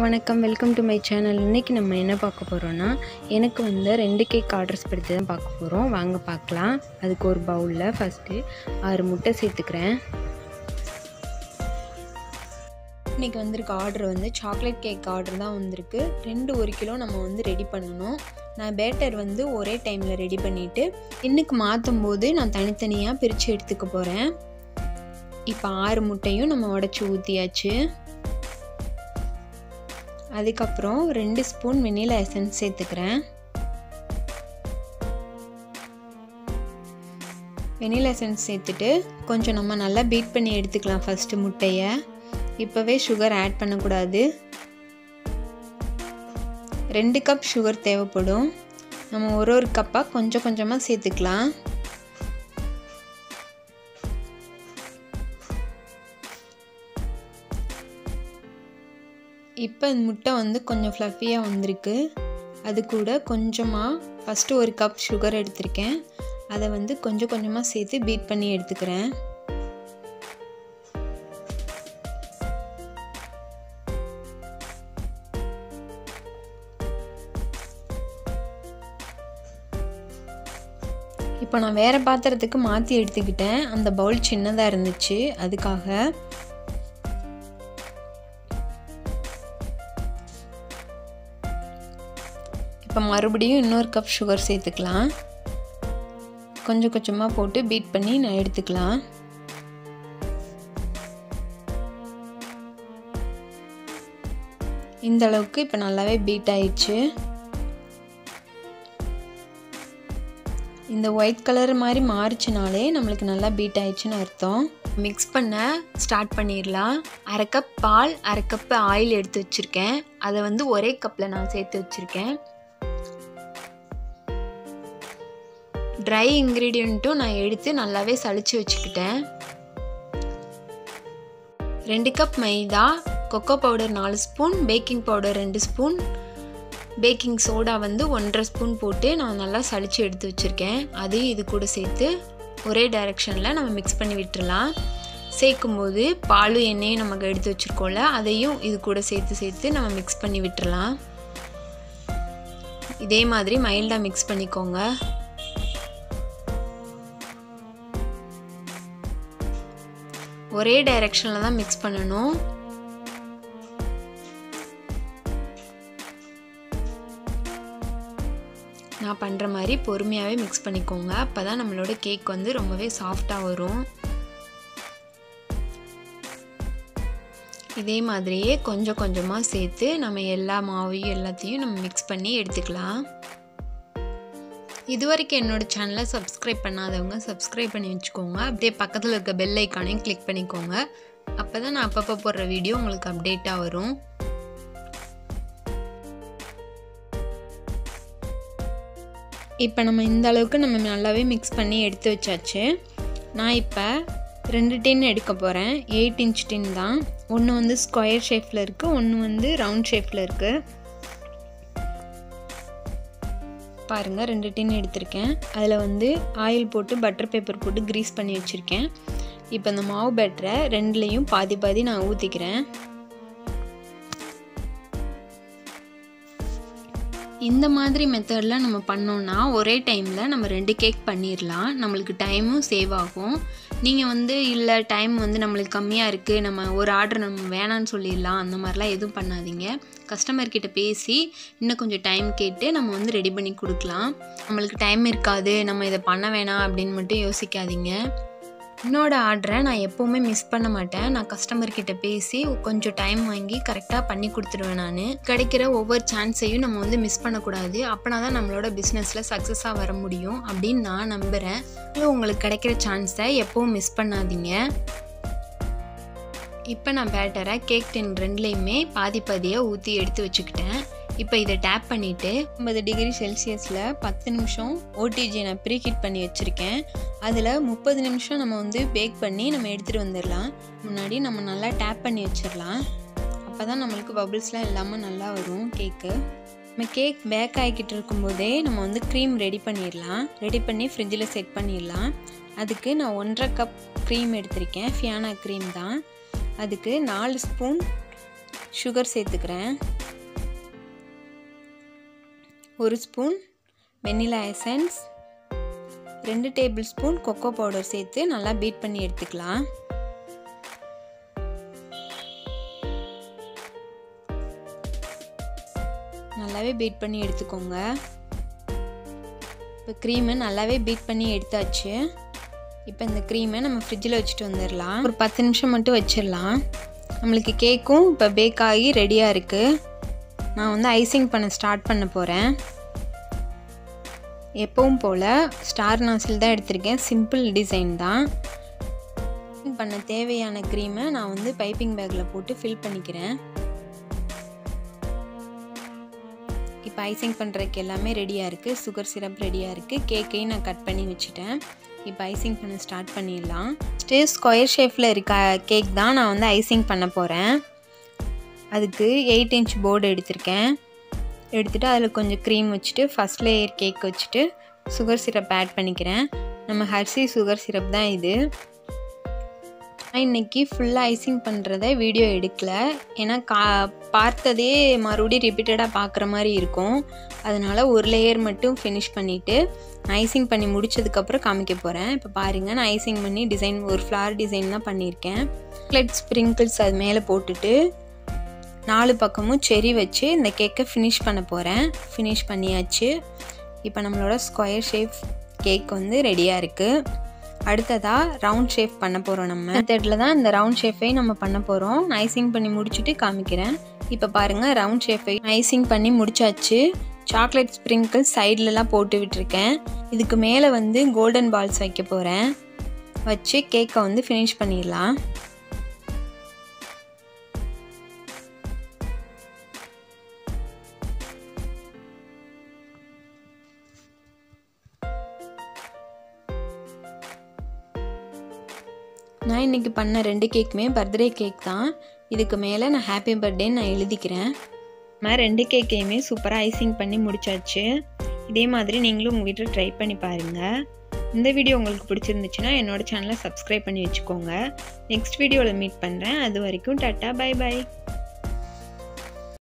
வணக்கம் welcome to my channel இன்றைக்கி நம்ம என்ன பார்க்க போகிறோன்னா எனக்கு வந்து ரெண்டு கேக் ஆர்டர்ஸ் படுத்தி தான் பார்க்க போகிறோம் வாங்க பார்க்கலாம் அதுக்கு ஒரு பவுலில் ஃபஸ்ட்டு ஆறு முட்டை சேர்த்துக்கிறேன் இன்றைக்கி வந்திருக்க ஆர்டர் வந்து சாக்லேட் கேக் ஆர்டர் தான் வந்திருக்கு ரெண்டு ஒரு கிலோ நம்ம வந்து ரெடி பண்ணணும் நான் பேட்டர் வந்து ஒரே டைமில் ரெடி பண்ணிவிட்டு இன்னுக்கு மாற்றும் போது நான் தனித்தனியாக பிரித்து எடுத்துக்க போகிறேன் இப்போ ஆறு முட்டையும் நம்ம உடச்சி ஊற்றியாச்சு அதுக்கப்புறம் ரெண்டு ஸ்பூன் வெண்ணிலா எசன்ஸ் சேர்த்துக்கிறேன் வெனிலா எசன்ஸ் சேர்த்துட்டு கொஞ்சம் நம்ம நல்லா பீட் பண்ணி எடுத்துக்கலாம் ஃபஸ்ட்டு முட்டையை இப்போவே சுகர் ஆட் பண்ணக்கூடாது ரெண்டு கப் சுகர் தேவைப்படும் நம்ம ஒரு ஒரு கப்பாக கொஞ்சம் கொஞ்சமாக சேர்த்துக்கலாம் இப்போ இந்த முட்டை வந்து கொஞ்சம் ஃப்ளஃபியாக வந்திருக்கு அது கூட கொஞ்சமாக ஃபஸ்ட்டு ஒரு கப் சுகர் எடுத்திருக்கேன் அதை வந்து கொஞ்சம் கொஞ்சமாக சேர்த்து பீட் பண்ணி எடுத்துக்கிறேன் இப்போ நான் வேறு பாத்திரத்துக்கு மாற்றி எடுத்துக்கிட்டேன் அந்த பவுல் சின்னதாக இருந்துச்சு அதுக்காக இப்போ மறுபடியும் இன்னொரு கப் சுகர் சேர்த்துக்கலாம் கொஞ்சம் கொஞ்சமாக போட்டு பீட் பண்ணி நான் எடுத்துக்கலாம் இந்த அளவுக்கு இப்போ நல்லாவே பீட் ஆயிடுச்சு இந்த ஒயிட் கலர் மாதிரி மாறிச்சினாலே நம்மளுக்கு நல்லா பீட் ஆயிடுச்சுன்னு அர்த்தம் மிக்ஸ் பண்ண ஸ்டார்ட் பண்ணிடலாம் அரை கப் பால் அரை கப் ஆயில் எடுத்து வச்சுருக்கேன் அதை வந்து ஒரே கப்பில் நான் சேர்த்து வச்சுருக்கேன் ட்ரை இன்க்ரீடியண்ட்டும் நான் எடுத்து நல்லாவே சளிச்சு வச்சுக்கிட்டேன் ரெண்டு கப் மைதா கொக்கோ பவுடர் நாலு ஸ்பூன் பேக்கிங் பவுடர் ரெண்டு ஸ்பூன் பேக்கிங் சோடா வந்து ஒன்றரை ஸ்பூன் போட்டு நான் நல்லா சளிச்சு எடுத்து வச்சுருக்கேன் அதையும் இது கூட சேர்த்து ஒரே டைரெக்ஷனில் நம்ம மிக்ஸ் பண்ணி விட்டுறலாம் சேர்க்கும்போது பாலும் எண்ணெயும் நமக்கு எடுத்து வச்சுருக்கோம்ல அதையும் இது கூட சேர்த்து சேர்த்து நம்ம மிக்ஸ் பண்ணி விட்டுறலாம் இதே மாதிரி மைல்டாக மிக்ஸ் பண்ணிக்கோங்க ஒரே டைரெக்ஷனில் தான் மிக்ஸ் பண்ணணும் நான் பண்ணுற மாதிரி பொறுமையாகவே மிக்ஸ் பண்ணிக்கோங்க அப்போ தான் நம்மளோட கேக் வந்து ரொம்பவே சாஃப்டாக வரும் இதே மாதிரியே கொஞ்சம் கொஞ்சமாக சேர்த்து நம்ம எல்லா மாவையும் எல்லாத்தையும் நம்ம மிக்ஸ் பண்ணி எடுத்துக்கலாம் இது வரைக்கும் என்னோடய சேனலை சப்ஸ்கிரைப் பண்ணாதவங்க சப்ஸ்கிரைப் பண்ணி வச்சுக்கோங்க அப்படியே பக்கத்தில் இருக்க பெல் ஐக்கானையும் கிளிக் பண்ணிக்கோங்க அப்போ தான் நான் அப்பப்போ போடுற வீடியோ உங்களுக்கு அப்டேட்டாக வரும் இப்போ நம்ம இந்த அளவுக்கு நம்ம நல்லாவே மிக்ஸ் பண்ணி எடுத்து வச்சாச்சு நான் இப்போ ரெண்டு டின் எடுக்க போகிறேன் எயிட் இன்ச் டின் தான் ஒன்று வந்து ஸ்கொயர் ஷேப்பில் இருக்குது ஒன்று வந்து ரவுண்ட் ஷேப்பில் இருக்குது பாருங்கள் ரெண்டு டின் எடுத்திருக்கேன் அதில் வந்து ஆயில் போட்டு பட்டர் பேப்பர் போட்டு க்ரீஸ் பண்ணி வச்சுருக்கேன் இப்போ இந்த மாவு பேட்டரை ரெண்டுலேயும் பாதி பாதி நான் ஊற்றிக்கிறேன் இந்த மாதிரி மெத்தடில் நம்ம பண்ணோன்னா ஒரே டைமில் நம்ம ரெண்டு கேக் பண்ணிடலாம் நம்மளுக்கு டைமும் சேவ் ஆகும் நீங்கள் வந்து இல்லை டைம் வந்து நம்மளுக்கு கம்மியாக இருக்குது நம்ம ஒரு ஆர்டர் நம்ம வேணான்னு சொல்லிடலாம் அந்த மாதிரிலாம் எதுவும் பண்ணாதீங்க கஸ்டமர்கிட்ட பேசி இன்னும் கொஞ்சம் டைம் கேட்டு நம்ம வந்து ரெடி பண்ணி கொடுக்கலாம் நம்மளுக்கு டைம் இருக்காது நம்ம இதை பண்ண வேணாம் அப்படின்னு மட்டும் யோசிக்காதீங்க என்னோட ஆர்டரை நான் எப்போவுமே மிஸ் பண்ண மாட்டேன் நான் கஸ்டமர்கிட்ட பேசி கொஞ்சம் டைம் வாங்கி கரெக்டாக பண்ணி கொடுத்துருவேன் நான் கிடைக்கிற ஒவ்வொரு சான்ஸையும் நம்ம வந்து மிஸ் பண்ணக்கூடாது அப்போனா தான் நம்மளோட பிஸ்னஸில் சக்ஸஸாக வர முடியும் அப்படின்னு நான் நம்புகிறேன் உங்களுக்கு கிடைக்கிற சான்ஸை எப்போவும் மிஸ் பண்ணாதீங்க இப்போ நான் பேட்டரை கேக் டின் ரெண்டுலேயுமே பாதி பாதியாக ஊற்றி எடுத்து வச்சுக்கிட்டேன் இப்போ இதை டேப் பண்ணிவிட்டு ஐம்பது டிகிரி செல்சியஸில் பத்து நிமிஷம் ஓடிஜி நான் ப்ரீஹீட் பண்ணி வச்சுருக்கேன் அதில் முப்பது நிமிஷம் நம்ம வந்து பேக் பண்ணி நம்ம எடுத்துகிட்டு வந்துடலாம் முன்னாடி நம்ம நல்லா டேப் பண்ணி வச்சிடலாம் அப்போ தான் நம்மளுக்கு பபுள்ஸ்லாம் இல்லாமல் நல்லா வரும் கேக்கு நம்ம கேக் பேக் ஆகிக்கிட்டு இருக்கும்போதே நம்ம வந்து க்ரீம் ரெடி பண்ணிடலாம் ரெடி பண்ணி ஃப்ரிட்ஜில் செட் பண்ணிடலாம் அதுக்கு நான் ஒன்றரை கப் க்ரீம் எடுத்திருக்கேன் ஃபியானா க்ரீம் தான் அதுக்கு நாலு ஸ்பூன் சுகர் சேர்த்துக்கிறேன் ஒரு ஸ்பூன் வெண்ணிலா எசன்ஸ் ரெண்டு டேபிள் ஸ்பூன் கொக்கோ பவுடர் சேர்த்து நல்லா பீட் பண்ணி எடுத்துக்கலாம் நல்லாவே பீட் பண்ணி எடுத்துக்கோங்க இப்போ க்ரீமை நல்லாவே பீட் பண்ணி எடுத்தாச்சு இப்போ இந்த க்ரீமை நம்ம ஃப்ரிட்ஜில் வச்சுட்டு வந்துடலாம் ஒரு பத்து நிமிஷம் மட்டும் வச்சிடலாம் நம்மளுக்கு கேக்கும் இப்போ பேக் ஆகி ரெடியாக இருக்குது நான் வந்து ஐசிங் பண்ண ஸ்டார்ட் பண்ண போகிறேன் எப்பவும் போல் ஸ்டார் நாசில் தான் எடுத்திருக்கேன் சிம்பிள் டிசைன் தான் பண்ண தேவையான க்ரீமை நான் வந்து பைப்பிங் பேக்கில் போட்டு ஃபில் பண்ணிக்கிறேன் இப்போ ஐசிங் பண்ணுறதுக்கு எல்லாமே ரெடியாக இருக்குது சுகர் சிரப் ரெடியாக இருக்குது கேக்கையும் நான் கட் பண்ணி வச்சுட்டேன் இப்போ ஐசிங் பண்ண ஸ்டார்ட் பண்ணிடலாம் ஃபஸ்ட்டு ஸ்கொயர் ஷேப்பில் இருக்க கேக் தான் நான் வந்து ஐசிங் பண்ண போகிறேன் அதுக்கு எயிட் இன்ச் போர்டு எடுத்திருக்கேன் எடுத்துகிட்டு அதில் கொஞ்சம் க்ரீம் வச்சுட்டு ஃபஸ்ட் லேயர் கேக் வச்சுட்டு சுகர் சிரப் ஆட் பண்ணிக்கிறேன் நம்ம ஹர்சி சுகர் சிரப் தான் இது நான் இன்றைக்கி ஃபுல்லாக ஐசிங் பண்ணுறத வீடியோ எடுக்கல ஏன்னா கா பார்த்ததே மறுபடியும் ரிப்பீட்டடாக பார்க்குற மாதிரி இருக்கும் அதனால் ஒரு லேயர் மட்டும் ஃபினிஷ் பண்ணிவிட்டு ஐசிங் பண்ணி முடிச்சதுக்கப்புறம் காமிக்க போகிறேன் இப்போ பாருங்கள் நான் ஐசிங் பண்ணி டிசைன் ஒரு ஃப்ளார் டிசைன் தான் பண்ணியிருக்கேன் சாக்லேட் ஸ்ப்ரிங்கிள்ஸ் அது மேலே போட்டுட்டு நாலு பக்கமும் செரி வச்சு இந்த கேக்கை ஃபினிஷ் பண்ண போகிறேன் ஃபினிஷ் பண்ணியாச்சு இப்போ நம்மளோட ஸ்கொயர் ஷேப் கேக் வந்து ரெடியாக இருக்குது அடுத்ததாக ரவுண்ட் ஷேப் பண்ண போகிறோம் நம்ம மெத்தடில் தான் இந்த ரவுண்ட் ஷேப்பை நம்ம பண்ண போகிறோம் ஐசிங் பண்ணி முடிச்சுட்டு காமிக்கிறேன் இப்போ பாருங்கள் ரவுண்ட் ஷேப்பை ஐசிங் பண்ணி முடிச்சாச்சு சாக்லேட் ஸ்ப்ரிங்கிள் சைட்லலாம் போட்டு விட்டுருக்கேன் இதுக்கு மேலே வந்து கோல்டன் பால்ஸ் வைக்க போகிறேன் வச்சு கேக்கை வந்து ஃபினிஷ் பண்ணிடலாம் நான் இன்றைக்கி பண்ண ரெண்டு கேக்குமே பர்த்டே கேக் தான் இதுக்கு மேலே நான் ஹாப்பி பர்த்டேன்னு நான் எழுதிக்கிறேன் நான் ரெண்டு கேக்கையுமே சூப்பராக ஐசிங் பண்ணி முடிச்சாச்சு இதே மாதிரி நீங்களும் உங்கள் வீட்டில் ட்ரை பண்ணி பாருங்கள் இந்த வீடியோ உங்களுக்கு பிடிச்சிருந்துச்சுன்னா என்னோட சேனலை சப்ஸ்கிரைப் பண்ணி வச்சுக்கோங்க நெக்ஸ்ட் வீடியோவில் மீட் பண்ணுறேன் அது வரைக்கும் டாட்டா பை பை